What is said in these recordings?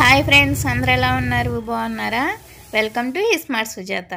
hi friends అందరు ఎలా ఉన్నారు బాగున్నారా వెల్కమ్ టు స్మార్ట్ సుజాత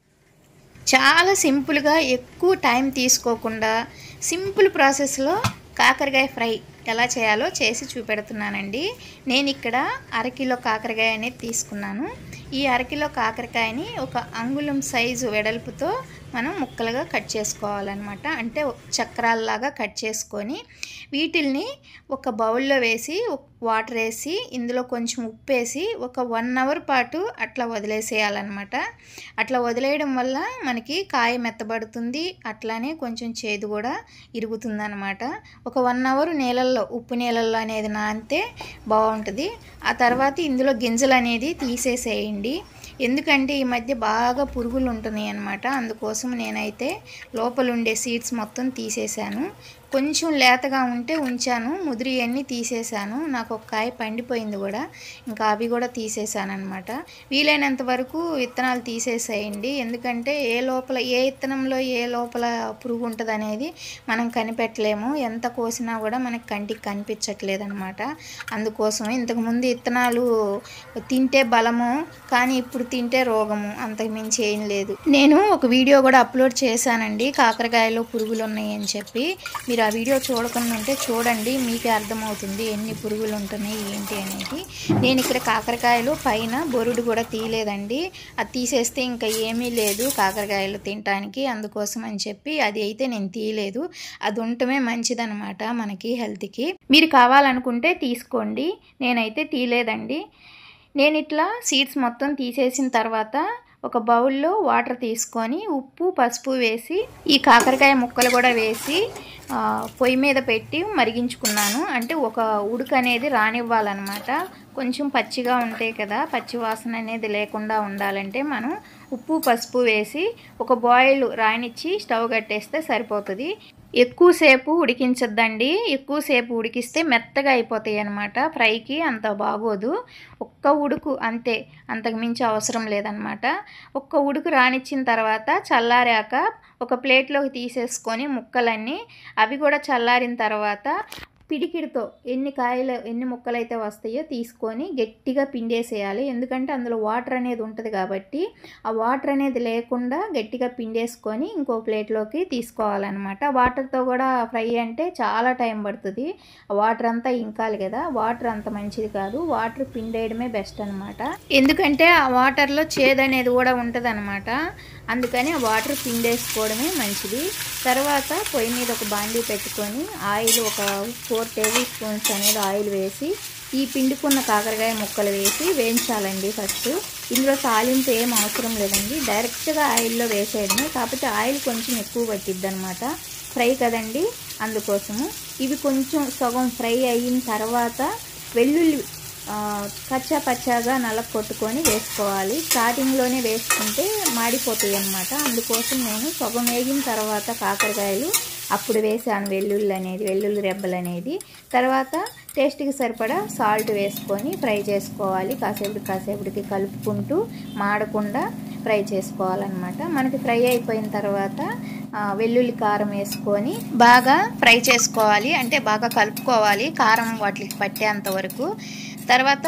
చాలా సింపుల్గా ఎక్కువ టైం తీసుకోకుండా సింపుల్ ప్రాసెస్లో కాకరకాయ ఫ్రై ఎలా చేయాలో చేసి చూపెడుతున్నానండి నేను ఇక్కడ అరకిలో కాకరకాయ అనేది తీసుకున్నాను ఈ అరకిలో కాకరకాయని ఒక అంగుళం సైజు వెడల్పుతో మనం ముక్కలుగా కట్ చేసుకోవాలన్నమాట అంటే చక్రాల్లాగా కట్ చేసుకొని వీటిల్ని ఒక బౌల్లో వేసి వాటర్ వేసి ఇందులో కొంచెం ఉప్పు వేసి ఒక వన్ అవర్ పాటు అట్లా వదిలేసేయాలన్నమాట అట్లా వదిలేయడం వల్ల మనకి కాయ మెత్తబడుతుంది అట్లానే కొంచెం చేదు కూడా ఇరుగుతుందన్నమాట ఒక వన్ అవర్ నీళ్ళల్లో ఉప్పు నీళ్ళల్లో అనేది నానితే బాగుంటుంది ఆ తర్వాత ఇందులో గింజలు అనేది తీసేసేయండి ఎందుకంటే ఈ మధ్య బాగా పురుగులు ఉంటున్నాయి అనమాట అందుకోసం నేనైతే లోపల ఉండే సీడ్స్ మొత్తం తీసేశాను కొంచెం లేతగా ఉంటే ఉంచాను ముదిరి అన్నీ తీసేశాను నాకు ఒక కాయ పండిపోయింది కూడా ఇంకా అవి కూడా తీసేశాను అనమాట వీలైనంత వరకు విత్తనాలు తీసేసేయండి ఎందుకంటే ఏ లోపల ఏ విత్తనంలో ఏ లోపల పురుగు ఉంటుంది అనేది మనం కనిపెట్టలేము ఎంత కోసినా కూడా మనకి కంటికి కనిపించట్లేదు అనమాట అందుకోసం ఇంతకుముందు విత్తనాలు తింటే బలము కానీ ఇప్పుడు తింటే రోగము అంతకు మించి ఏం లేదు నేను ఒక వీడియో కూడా అప్లోడ్ చేశానండి కాకరకాయలో పురుగులు ఉన్నాయి అని చెప్పి మీరు ఆ వీడియో చూడకుండా ఉంటే చూడండి మీకే అర్థమవుతుంది ఎన్ని పురుగులు ఉంటున్నాయి ఏంటి అనేది నేను ఇక్కడ కాకరకాయలు పైన బొరుడు కూడా తీయలేదండి అది తీసేస్తే ఇంకా ఏమీ లేదు కాకరకాయలు తినటానికి అందుకోసం అని చెప్పి అది అయితే నేను తీయలేదు అది ఉండటమే మంచిదనమాట మనకి హెల్త్కి మీరు కావాలనుకుంటే తీసుకోండి నేనైతే తీయలేదండి నేను ఇట్లా సీడ్స్ మొత్తం తీసేసిన తర్వాత ఒక బౌల్లో వాటర్ తీసుకొని ఉప్పు పసుపు వేసి ఈ కాకరకాయ ముక్కలు కూడా వేసి పొయ్యి మీద పెట్టి మరిగించుకున్నాను అంటే ఒక ఉడుకు అనేది రానివ్వాలన్నమాట కొంచెం పచ్చిగా ఉంటాయి కదా పచ్చి వాసన అనేది లేకుండా ఉండాలంటే మనం ఉప్పు పసుపు వేసి ఒక బాయిల్ రానిచ్చి స్టవ్ కట్టేస్తే సరిపోతుంది ఎక్కువసేపు ఉడికించద్దండి ఎక్కువసేపు ఉడికిస్తే మెత్తగా అయిపోతాయి అనమాట ఫ్రైకి అంత బాగోదు ఒక్క ఉడుకు అంతే అంతకు మించి అవసరం లేదనమాట ఒక్క ఉడుకు రానిచ్చిన తర్వాత చల్లారాక ఒక ప్లేట్లోకి తీసేసుకొని ముక్కలన్నీ అవి కూడా చల్లారిన తర్వాత పిడికిడితో ఎన్ని కాయలు ఎన్ని ముక్కలు అయితే వస్తాయో తీసుకొని గట్టిగా పిండేసేయాలి ఎందుకంటే అందులో వాటర్ అనేది ఉంటుంది కాబట్టి ఆ వాటర్ అనేది లేకుండా గట్టిగా పిండేసుకొని ఇంకో ప్లేట్లోకి తీసుకోవాలన్నమాట వాటర్తో కూడా ఫ్రై అంటే చాలా టైం పడుతుంది ఆ వాటర్ అంతా ఇంకాలి కదా వాటర్ అంత మంచిది కాదు వాటర్ పిండేయడమే బెస్ట్ అనమాట ఎందుకంటే ఆ వాటర్లో చేదు అనేది కూడా ఉంటుంది అనమాట అందుకని ఆ వాటర్ పిండేసుకోవడమే మంచిది తర్వాత పొయ్యి మీద ఒక బాండీ పెట్టుకొని ఆయిల్ ఒక ఫోర్ టేబుల్ స్పూన్స్ అనేది ఆయిల్ వేసి ఈ పిండుకున్న కాకరకాయ ముక్కలు వేసి వేయించాలండి ఫస్ట్ ఇందులో తాలింపు ఏం అవసరం లేదండి డైరెక్ట్గా ఆయిల్లో వేసేయడమే కాకపోతే ఆయిల్ కొంచెం ఎక్కువ పట్టిద్ది అనమాట ఫ్రై కదండి అందుకోసము ఇవి కొంచెం సగం ఫ్రై అయిన తర్వాత వెల్లుల్లి కచ్చా పచ్చాగా నల్ల కొట్టుకొని వేసుకోవాలి స్టార్టింగ్లోనే వేసుకుంటే మాడిపోతాయి అన్నమాట అందుకోసం నేను సగం వేగిన తర్వాత కాకరకాయలు అప్పుడు వేసాను వెల్లుల్లి అనేది వెల్లుల్లి రెబ్బలు అనేది తర్వాత టేస్ట్కి సరిపడా సాల్ట్ వేసుకొని ఫ్రై చేసుకోవాలి కాసేపుడికి కాసేపుడికి కలుపుకుంటూ మాడకుండా ఫ్రై చేసుకోవాలన్నమాట మనకి ఫ్రై అయిపోయిన తర్వాత వెల్లుల్లి కారం వేసుకొని బాగా ఫ్రై చేసుకోవాలి అంటే బాగా కలుపుకోవాలి కారం వాటికి పట్టేంత వరకు తర్వాత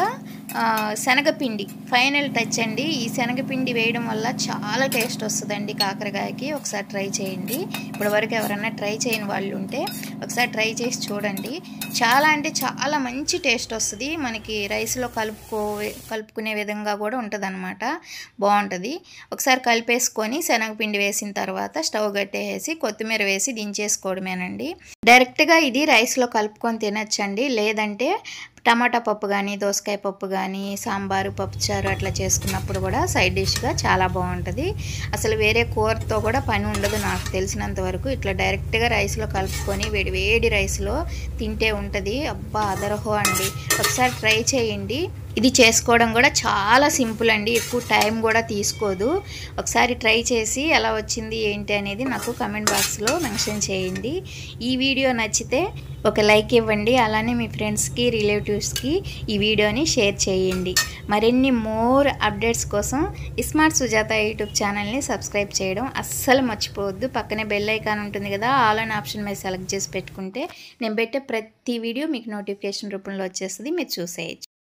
శనగపిండి ఫైనల్ టచ్ అండి ఈ శనగపిండి వేయడం వల్ల చాలా టేస్ట్ వస్తుందండి కాకరకాయకి ఒకసారి ట్రై చేయండి ఇప్పటివరకు ఎవరైనా ట్రై చేయని వాళ్ళు ఉంటే ఒకసారి ట్రై చేసి చూడండి చాలా అంటే చాలా మంచి టేస్ట్ వస్తుంది మనకి రైస్లో కలుపుకో కలుపుకునే విధంగా కూడా ఉంటుంది అనమాట బాగుంటుంది ఒకసారి కలిపేసుకొని శనగపిండి వేసిన తర్వాత స్టవ్ కట్టేసి కొత్తిమీర వేసి దించేసుకోవడమేనండి డైరెక్ట్గా ఇది రైస్లో కలుపుకొని తినచ్చండి లేదంటే టమాటా పప్పు కానీ దోసకాయ పప్పు కానీ సాంబారు పప్పుచారు అట్లా చేసుకున్నప్పుడు కూడా సైడ్ డిష్గా చాలా బాగుంటుంది అసలు వేరే కూరతో కూడా పని ఉండదు నాకు తెలిసినంత వరకు ఇట్లా డైరెక్ట్గా రైస్లో కలుపుకొని వేడి వేడి రైస్లో తింటే ఉంటుంది అబ్బా అదరహో అండి ఒకసారి ట్రై చేయండి ఇది చేసుకోవడం కూడా చాలా సింపుల్ అండి ఎక్కువ టైం కూడా తీసుకోదు ఒకసారి ట్రై చేసి ఎలా వచ్చింది ఏంటి అనేది నాకు కమెంట్ బాక్స్లో మెన్షన్ చేయండి ఈ వీడియో నచ్చితే ఒక లైక్ ఇవ్వండి అలానే మీ ఫ్రెండ్స్కి రిలేటివ్స్కి ఈ వీడియోని షేర్ చేయండి మరిన్ని మోర్ అప్డేట్స్ కోసం స్మార్ట్ సుజాత యూట్యూబ్ ఛానల్ని సబ్స్క్రైబ్ చేయడం అస్సలు మర్చిపోవద్దు పక్కనే బెల్ ఐకాన్ ఉంటుంది కదా ఆల్ అన్ ఆప్షన్ మీద సెలెక్ట్ చేసి పెట్టుకుంటే నేను పెట్టే ప్రతి వీడియో మీకు నోటిఫికేషన్ రూపంలో వచ్చేస్తుంది మీరు చూసేయచ్చు